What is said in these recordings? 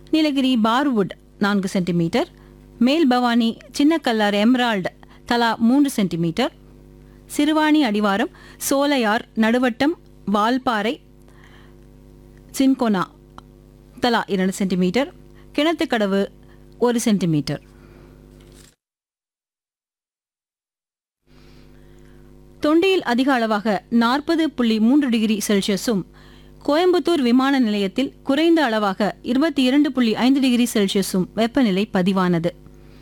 நீலகிரி பார்வுட் நான்கு சென்டிமீட்டர் மேல் பவானி சின்னக்கல்லார் எம்ரால்டு தலா மூன்று சென்டிமீட்டர் சிறுவாணி அடிவாரம் சோலையார் நடுவட்டம் வால்பாறை சின்கோனா தலா இரண்டு சென்டிமீட்டர் கிணத்துக்கடவு ஒரு சென்டிமீட்டர் தொண்டியில் அதிக அளவாக நாற்பது புள்ளி மூன்று டிகிரி செல்சியஸும் கோயம்புத்தூர் விமான நிலையத்தில் குறைந்த அளவாக இருபத்தி இரண்டு புள்ளி ஐந்து டிகிரி செல்சியஸும் வெப்பநிலை பதிவானது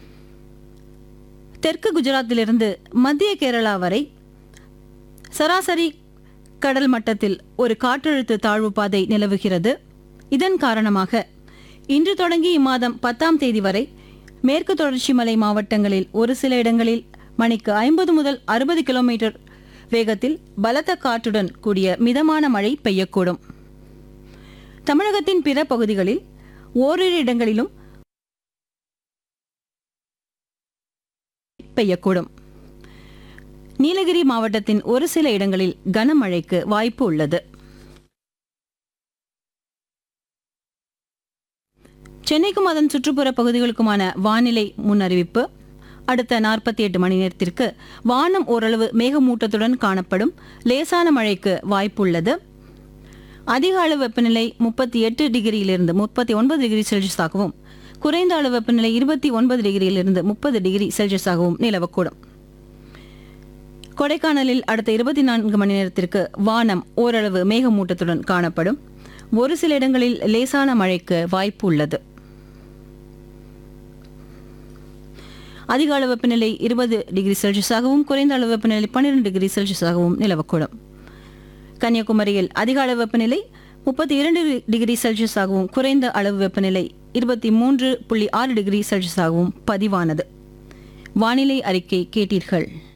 தெற்கு குஜராத்திலிருந்து மத்திய கேரளா வரை சராசரி கடல் மட்டத்தில் ஒரு காற்றழுத்த தாழ்வு பாதை நிலவுகிறது இதன் காரணமாக இன்று தொடங்கி இம்மாதம் பத்தாம் தேதி வரை மேற்கு தொடர்ச்சி மலை மாவட்டங்களில் ஒரு சில இடங்களில் மணிக்கு ஐம்பது முதல் அறுபது கிலோமீட்டர் வேகத்தில் பலத்த காற்றுடன் கூடிய மிதமான மழை பெய்யக்கூடும் தமிழகத்தின் பிற பகுதிகளில் ஓரிரு இடங்களிலும் பெய்யக்கூடும் நீலகிரி மாவட்டத்தின் ஒரு சில இடங்களில் கனமழைக்கு வாய்ப்பு உள்ளது சென்னைக்கும் அதன் சுற்றுப்புற பகுதிகளுக்குமான வானிலை முன்னறிவிப்பு அடுத்த நாற்பத்தி எட்டு மணி நேரத்திற்கு வானம் ஓரளவு மேகமூட்டத்துடன் காணப்படும் லேசான மழைக்கு வாய்ப்புள்ளது அதிக அளவு வெப்பநிலை முப்பத்தி எட்டு டிகிரியிலிருந்து முப்பத்தி ஒன்பது டிகிரி செல்சியஸாகவும் குறைந்த அளவு வெப்பநிலை இருபத்தி ஒன்பது டிகிரியிலிருந்து முப்பது டிகிரி செல்சியஸாகவும் நிலவக்கூடும் கொடைக்கானலில் அடுத்த இருபத்தி நான்கு மணி நேரத்திற்கு வானம் ஓரளவு மேகமூட்டத்துடன் காணப்படும் ஒரு சில இடங்களில் லேசான மழைக்கு வாய்ப்பு உள்ளது அதிக அளவு வெப்பநிலை இருபது டிகிரி செல்சியஸாகவும் குறைந்த அளவு வெப்பநிலை பன்னிரெண்டு டிகிரி செல்சியஸாகவும் நிலவக்கூடும் கன்னியாகுமரியில் அதிக அளவு வெப்பநிலை முப்பத்தி இரண்டு டிகிரி செல்சியஸாகவும் குறைந்த அளவு வெப்பநிலை இருபத்தி மூன்று புள்ளி ஆறு டிகிரி செல்சியஸாகவும் பதிவானது வானிலை அறிக்கை கேட்டீர்கள்